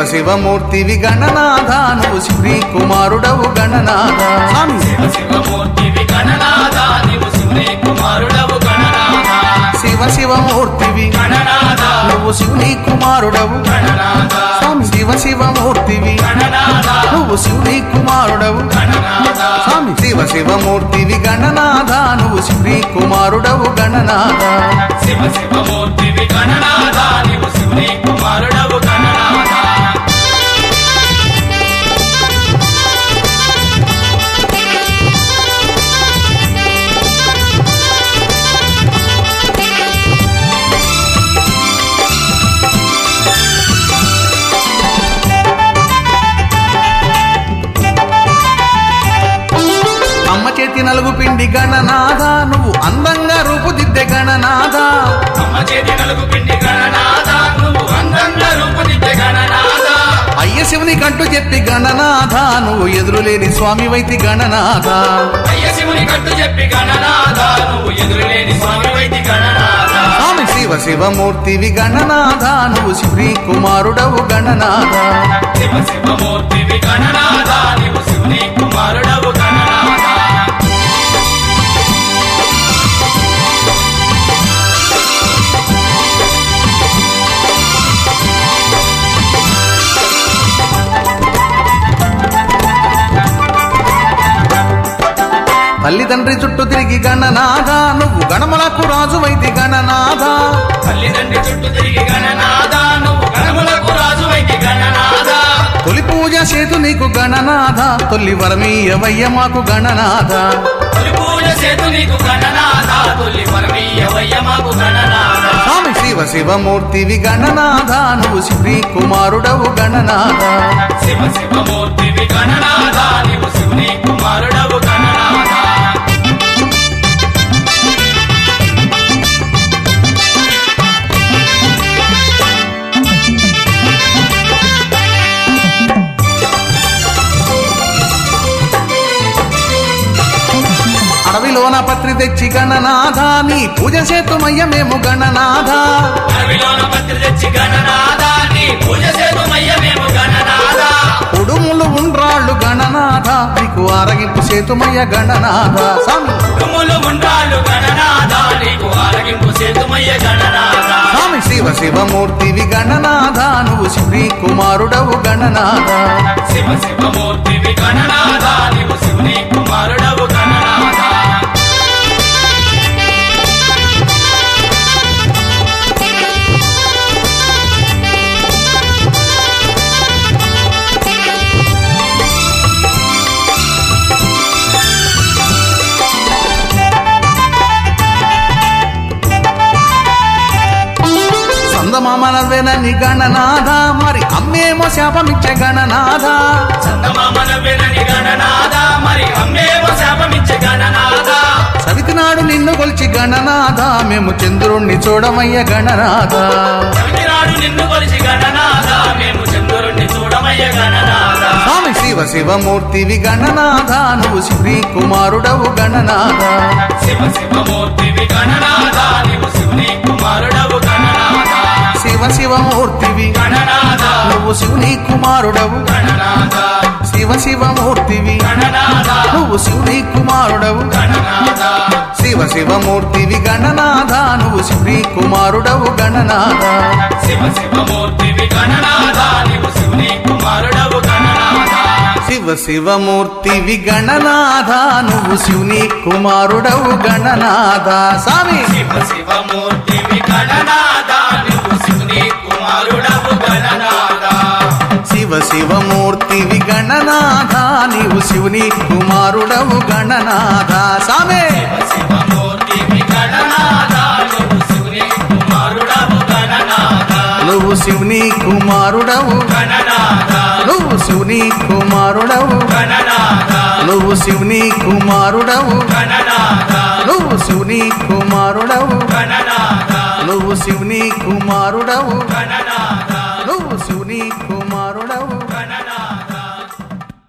శివమూర్తివి గణనాథ నువ్వు శ్రీ కుమారుడవు గణనాథ స్వామి శివ శివమూర్తివి గణనాథ నీవు శివుని కుమారుడవు గణనాథ శివ శివమూర్తివి గణనాథ నువ్వు శివుని కుమారుడవు గణనాథ స్వామి శివ శివమూర్తివి గణనాథ నువ్వు శివుని కుమారుడవు గణనాథ స్వామి శివ శివమూర్తివి గణనాథ నువ్వు శ్రీ కుమారుడవు గణనాథ శివ శివమూర్తివి గణనాథ నీవు శివుని కుమారుడవు గణనాథ అమ్మ చేతి నలుగు పిండి గణనాథ నువ్వు అందంగా రూపుదిద్దే గణనాథ అమ్మ చేతి నలుగు పిండి గణనాథ నువ్వు అందంగా రూపుదిద్దే గణనాథ అయ్య శివుని కంటూ చెప్పి గణనాథ నువ్వు ఎదురులేని స్వామి వైతి గణనాథ అయ్య శివుని కట్టు చెప్పి గణనాథ నువ్వు ఎదురులేని స్వామి వైతి గణనాథ స్వామి శివ శివమూర్తివి గణనాథ నువ్వు శ్రీ కుమారుడవు గణనాథ శివ శివమూర్తివి గణనాథ నీవు శివుని కుమారుడవు గణనాథ తల్లిదండ్రి చుట్టూ తిరిగి గణనాథ నువ్వు గణములకు రాజు వైతి గణనాథ తల్లిదండ్రి చుట్టూ తిరిగి గణనాథ నువ్వు గణములకు రాజు వైతి గణనాథ తొలి పూజ చేతు నీకు గణనాథ తొలి వరమీయవయ్య మాకు గణనాథ తొలి పూజ చేతు నీకు గణనాథ తొలి పరమీయవయ్య మాకు గణనాథ స్వామి శివ శివమూర్తివి గణనాథ నువ్వు శ్రీ కుమారుడవు గణనాథ శివ శివమూర్తివి గణనాథ నీవు శివుని కుమారుడవు గణనాథ అడవిలోన పత్రి తెచ్చి గణనాథ నీ పూజ చేతుమయ్య మేము గణనాథ అడవిలోన పత్రి తెచ్చి గణనాథ నీ పూజ చేతుమయ్య మేము గణనాథ ఉడుములు ఉండ్రాళ్ళు గణనాథ నీకు ఆరగింపు చేతుమయ్య గణనాథ స్వామి తుమ్ములు ఉండాలు గణనాథ నీకు ఆరగింపు చేతుమయ్య గణనాథ స్వామి శివ శివమూర్తివి గణనాథ నువ్వు శ్రీ కుమారుడవు గణనాథ శివ శివమూర్తివి గణనాథ నీవు శివుని కుమారుడవు గణనాథ సందమామనవేనని గణనాథ మరి అమ్మేమో శాపమిచ్చే గణనాథ చందమామన వినని గణనాథ మరి అమ్మేమో శాపమిచ్చే గణనాథ సవితి నాడు నిన్ను కొలిచి గణనాథ మేము చంద్రుణ్ణి చూడమయ్య గణనాథ చవితినాడు నిన్ను కొలిచి గణనాథ మేము చంద్రుణ్ణి చూడమయ్య గణనాథ స్వామి శివ శివమూర్తివి గణనాథ నువ్వు శ్రీ కుమారుడవు గణనాథ శివ శివమూర్తివి గణనాథ నీవు శివుని కుమారుడవు గణనాథ శివ శివమూర్తివి గణనాథ నువ్వు శివుని కుమారుడవు గణనాథ శివ శివమూర్తివి గణనాథ నువ్వు శివుని కుమారుడవు గణనాథ శివ శివమూర్తివి గణనాథ నువ్వు శ్రీ కుమారుడవు గణనాథ శివ శివమూర్తివి గణనాథ నీవు శివుని కుమారుడవు గణనాథ శివ శివమూర్తివి గణనాథ నువ్వు శివుని కుమారుడవు గణనాథ స్వామి శివ శివమూర్తివి గణనాథ నీవు శివుని కుమారుడవు గణనాథ శివ శివమూర్తివి గణనాథ నీవు శివుని కుమారుడవు గణనాథ స్వామి శివమూర్తివి గణనాథ నీవు శివుని కుమారుడవు గణనాథ నువ్వు శివుని కుమారుడవు గణనాథ నువ్వు శివుని కుమారుడవు గణనాథ నువ్వు శివుని కుమారుడవు గణనాథ నువ్వు శివుని కుమారుడవు గణనాథ నువ్వు శివుని కుమారుడవు గణనాథ